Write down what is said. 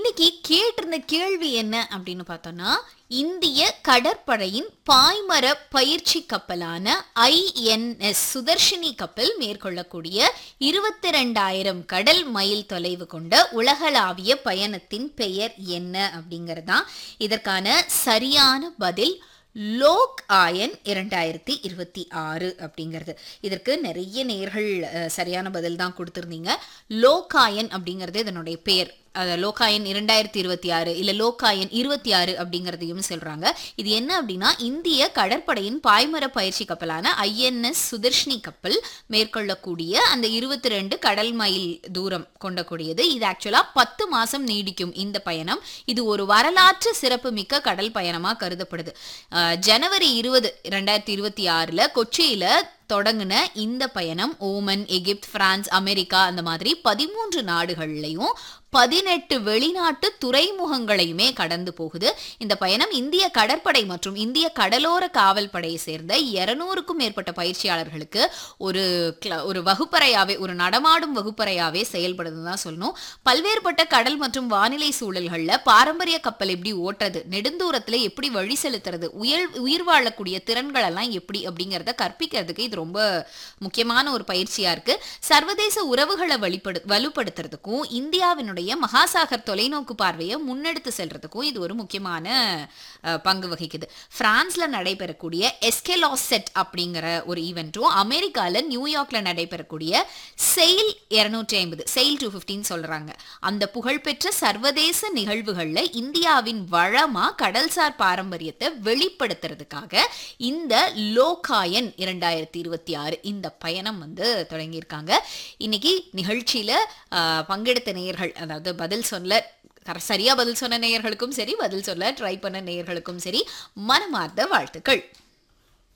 இன்னைக்கு கேட்டிருந்த கேள்வி என்ன அப்படின்னு பார்த்தோம்னா இந்திய கடற்படையின் பாய்மர பயிற்சி கப்பலான ஐஎன்எஸ் சுதர்ஷினி கப்பல் மேற்கொள்ளக்கூடிய இருபத்தி ரெண்டாயிரம் கடல் மைல் தொலைவு கொண்ட உலகளாவிய பயணத்தின் பெயர் என்ன அப்படிங்கறதுதான் இதற்கான சரியான பதில் லோக் ஆயன் இரண்டாயிரத்தி இருபத்தி ஆறு அப்படிங்கிறது இதற்கு நிறைய நேர்கள் அஹ், சரியான பதில் தான் கொடுத்துருந்தீங்க லோகாயன் அப்படிங்கிறது இதனுடைய பெயர் அது லோகாயன் இரண்டாயிரத்தி இருபத்தி ஆறு இல்ல லோகாயன் இருபத்தி ஆறு அப்படிங்கிறதையும் சொல்றாங்க இது என்ன அப்படின்னா இந்திய கடற்படையின் பாய்மர பயிற்சி கப்பலான ஐஎன்எஸ் சுதர்ஷினி கப்பல் மேற்கொள்ளக்கூடிய அந்த இருபத்தி ரெண்டு கடல் மைல் தூரம் கொண்டக்கூடியது இது ஆக்சுவலா பத்து மாசம் நீடிக்கும் இந்த பயணம் இது ஒரு வரலாற்று சிறப்பு மிக்க கடல் பயணமா கருதப்படுது அஹ், ஜனவரி இருபது ரெண்டாயிரத்தி இருபத்தி ஆறுல கொச்சியில தொடங்கின இந்த பயணம் ஓமன் எகிப்த் பிரான்ஸ் அமெரிக்கா அந்த மாதிரி பதிமூன்று நாடுகள்லையும் பதினெட்டு வெளிநாட்டு துறைமுகங்களையுமே கடந்து போகுது இந்த பயணம் இந்திய கடற்படை மற்றும் இந்திய கடலோர காவல் படையை சேர்ந்த இருநூறுக்கும் மேற்பட்ட பயிற்சியாளர்களுக்கு ஒரு கிள- ஒரு வகுப்பறையாவே ஒரு நடமாடும் வகுப்பறையாவே செயல்படுதுன்னு தான் சொல்லணும் பல்வேறுபட்ட கடல் மற்றும் வானிலை சூழல்கள்ல பாரம்பரிய கப்பல் எப்படி ஓட்டுறது நெடுந்தூரத்துல எப்படி வழி செலுத்துறது உயர் உயிர் வாழக்கூடிய திறன்கள் எல்லாம் எப்படி அப்படிங்கறத கற்பிக்கிறதுக்கு இது ரொம்ப முக்கியமான ஒரு பயிற்சியா இருக்கு சர்வதேச உறவுகளை வழிபடு வலுப்படுத்துறதுக்கும் இந்தியாவினுடைய மகாசாகர் தொலைநோக்கு பார்வையை முன்னெடுத்து செல்றதுக்கும் இது ஒரு முக்கியமான அஹ், பங்கு வகிக்குது பிரான்ஸ்ல நடைபெறக்கூடிய எஸ்கெலாசெட் அப்படிங்கிற ஒரு ஈவெண்ட்டும் அமெரிக்கால நியூயார்க்ல நடைபெறக்கூடிய செயில் இருநூற்றி ஐம்பது செயில் டூ ஃபிஃப்டின்னு சொல்றாங்க அந்த புகழ்பெற்ற சர்வதேச நிகழ்வுகள்ல இந்தியாவின் வளமா கடல்சார் பாரம்பரியத்தை வெளிப்படுத்துறதுக்காக இந்த லோகாயன் இரண்டாயிரத்தி இருபத்தி ஆறு இந்த பயணம் வந்து தொடங்கியிருக்காங்க இன்னைக்கு நிகழ்ச்சியில ஆஹ், பங்கெடுத்த நேயர்கள் அதாவது பதில் சொல்ல கர- சரியா பதில் சொன்ன நேயர்களுக்கும் சரி பதில் சொல்ல ட்ரை பண்ண நேயர்களுக்கும் சரி மனமார்ந்த வாழ்த்துக்கள்